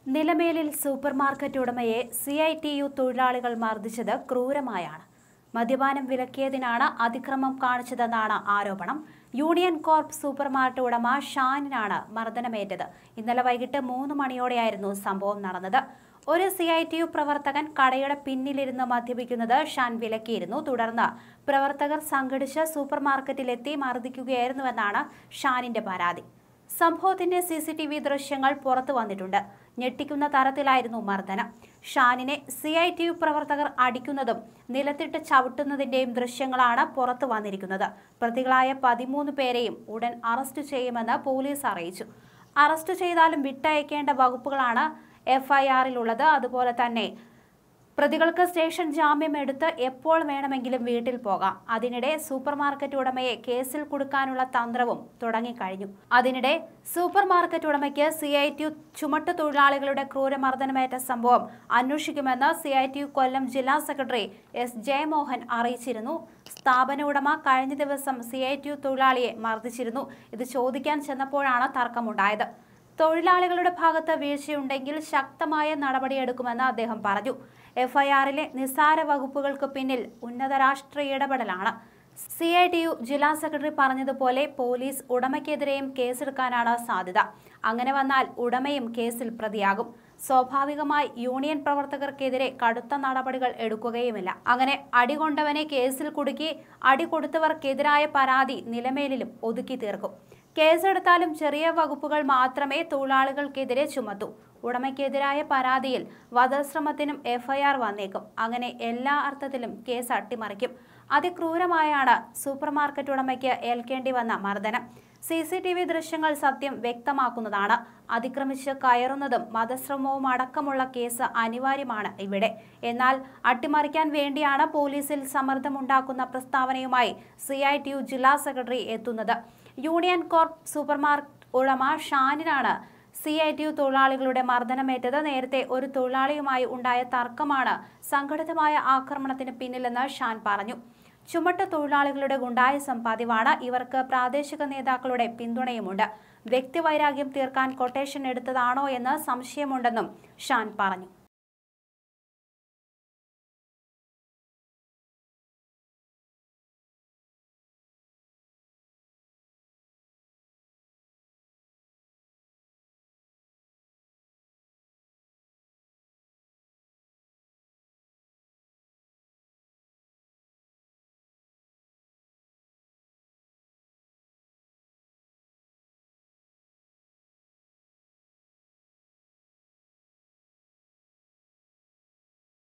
നിലമേലിൽ supermarket ഉടമയെ C I T U തൊഴിലാളികൾ മർദ്ദിച്ചത് ക്രൂരമായാണ് മദ്യപാനം വിലക്കിയതിനാണ് അതിക്രമം കാണിച്ചതെന്നാണ് ആരോപണം യൂണിയൻ കോർപ്പ് സൂപ്പർമാർക്കറ്റ് ഉടമ ഷാനിനാണ് മർദ്ദനമേറ്റത് ഇന്നലെ വൈകിട്ട് മൂന്ന് മണിയോടെയായിരുന്നു സംഭവം നടന്നത് ഒരു സി ഐ ടി യു പ്രവർത്തകൻ കടയുടെ പിന്നിലിരുന്ന് മദ്യപിക്കുന്നത് ഷാൻ വിലക്കിയിരുന്നു തുടർന്ന് പ്രവർത്തകർ സംഘടിച്ച് സൂപ്പർമാർക്കറ്റിലെത്തി മർദ്ദിക്കുകയായിരുന്നുവെന്നാണ് ഷാനിന്റെ പരാതി സംഭവത്തിന്റെ സി സി ടി വി ദൃശ്യങ്ങൾ പുറത്തു വന്നിട്ടുണ്ട് ഞെട്ടിക്കുന്ന തരത്തിലായിരുന്നു മർദ്ദനം ഷാനിനെ സി ഐ ടി യു പ്രവർത്തകർ അടിക്കുന്നതും നിലത്തിട്ട് ചവിട്ടുന്നതിന്റെയും ദൃശ്യങ്ങളാണ് പുറത്തു വന്നിരിക്കുന്നത് പ്രതികളായ പതിമൂന്ന് പേരെയും ഉടൻ അറസ്റ്റ് ചെയ്യുമെന്ന് പോലീസ് അറിയിച്ചു അറസ്റ്റ് ചെയ്താലും വിട്ടയക്കേണ്ട വകുപ്പുകളാണ് എഫ്ഐആറിലുള്ളത് അതുപോലെ തന്നെ പ്രതികൾക്ക് സ്റ്റേഷൻ ജാമ്യം എടുത്ത് എപ്പോൾ വേണമെങ്കിലും വീട്ടിൽ പോകാം അതിനിടെ സൂപ്പർമാർക്കറ്റ് ഉടമയെ കേസിൽ കൊടുക്കാനുള്ള തന്ത്രവും തുടങ്ങിക്കഴിഞ്ഞു അതിനിടെ സൂപ്പർമാർക്കറ്റ് ഉടമയ്ക്ക് സി ഐ ടി യു ചുമട്ടു തൊഴിലാളികളുടെ ക്രൂരമർദ്ദനമേറ്റ സംഭവം അന്വേഷിക്കുമെന്ന് C I T U Kollam ജില്ലാ സെക്രട്ടറി എസ് ജയമോഹൻ അറിയിച്ചിരുന്നു സ്ഥാപന ഉടമ കഴിഞ്ഞ ദിവസം സി ഐ ടി യു തൊഴിലാളിയെ മർദ്ദിച്ചിരുന്നു ഇത് ചോദിക്കാൻ ചെന്നപ്പോഴാണ് തർക്കമുണ്ടായത് തൊഴിലാളികളുടെ ഭാഗത്ത് വീഴ്ചയുണ്ടെങ്കിൽ ശക്തമായ നടപടിയെടുക്കുമെന്ന് അദ്ദേഹം പറഞ്ഞു എഫ്ഐആറിലെ നിസ്സാര വകുപ്പുകൾക്ക് പിന്നിൽ ഉന്നത രാഷ്ട്രീയ ഇടപെടലാണ് സി ഐ ടി യു ജില്ലാ സെക്രട്ടറി പറഞ്ഞതുപോലെ പോലീസ് ഉടമയ്ക്കെതിരെയും കേസെടുക്കാനാണ് സാധ്യത അങ്ങനെ വന്നാൽ ഉടമയും കേസിൽ പ്രതിയാകും സ്വാഭാവികമായി യൂണിയൻ പ്രവർത്തകർക്കെതിരെ കടുത്ത നടപടികൾ എടുക്കുകയുമില്ല അങ്ങനെ അടികൊണ്ടവനെ കേസിൽ കുടുക്കി അടി കൊടുത്തവർക്കെതിരായ പരാതി നിലമേലിലും ഒതുക്കി തീർക്കും കേസെടുത്താലും ചെറിയ വകുപ്പുകൾ മാത്രമേ തൊഴിലാളികൾക്കെതിരെ ചുമത്തൂ ഉടമയ്ക്കെതിരായ പരാതിയിൽ വധശ്രമത്തിനും എഫ്ഐആർ വന്നേക്കും അങ്ങനെ എല്ലാ അർത്ഥത്തിലും കേസ് അട്ടിമറിക്കും അതിക്രൂരമായാണ് സൂപ്പർമാർക്കറ്റ് ഉടമയ്ക്ക് ഏൽക്കേണ്ടി വന്ന മർദ്ദനം സി സി ടി വി ദൃശ്യങ്ങൾ സത്യം വ്യക്തമാക്കുന്നതാണ് അതിക്രമിച്ച് കയറുന്നതും വധശ്രമവും അടക്കമുള്ള കേസ് അനിവാര്യമാണ് ഇവിടെ എന്നാൽ അട്ടിമറിക്കാൻ വേണ്ടിയാണ് പോലീസിൽ സമ്മർദ്ദമുണ്ടാക്കുന്ന പ്രസ്താവനയുമായി സി ഐ ടി യു ജില്ലാ സെക്രട്ടറി എത്തുന്നത് യൂണിയൻ കോർപ്പ് സൂപ്പർമാർക്കറ്റ് ഉടമ ഷാനിനാണ് സി ഐ ടി യു തൊഴിലാളികളുടെ മർദ്ദനമേറ്റത് നേരത്തെ ഒരു തൊഴിലാളിയുമായി ഉണ്ടായ തർക്കമാണ് സംഘടിതമായ ആക്രമണത്തിന് പിന്നിലെന്ന് ഷാൻ പറഞ്ഞു ചുമട്ട് തൊഴിലാളികളുടെ ഗുണ്ടായസം പതിവാണ് ഇവർക്ക് പ്രാദേശിക നേതാക്കളുടെ പിന്തുണയുമുണ്ട് വ്യക്തിവൈരാഗ്യം തീർക്കാൻ കൊട്ടേഷൻ എടുത്തതാണോ എന്ന് സംശയമുണ്ടെന്നും ഷാൻ പറഞ്ഞു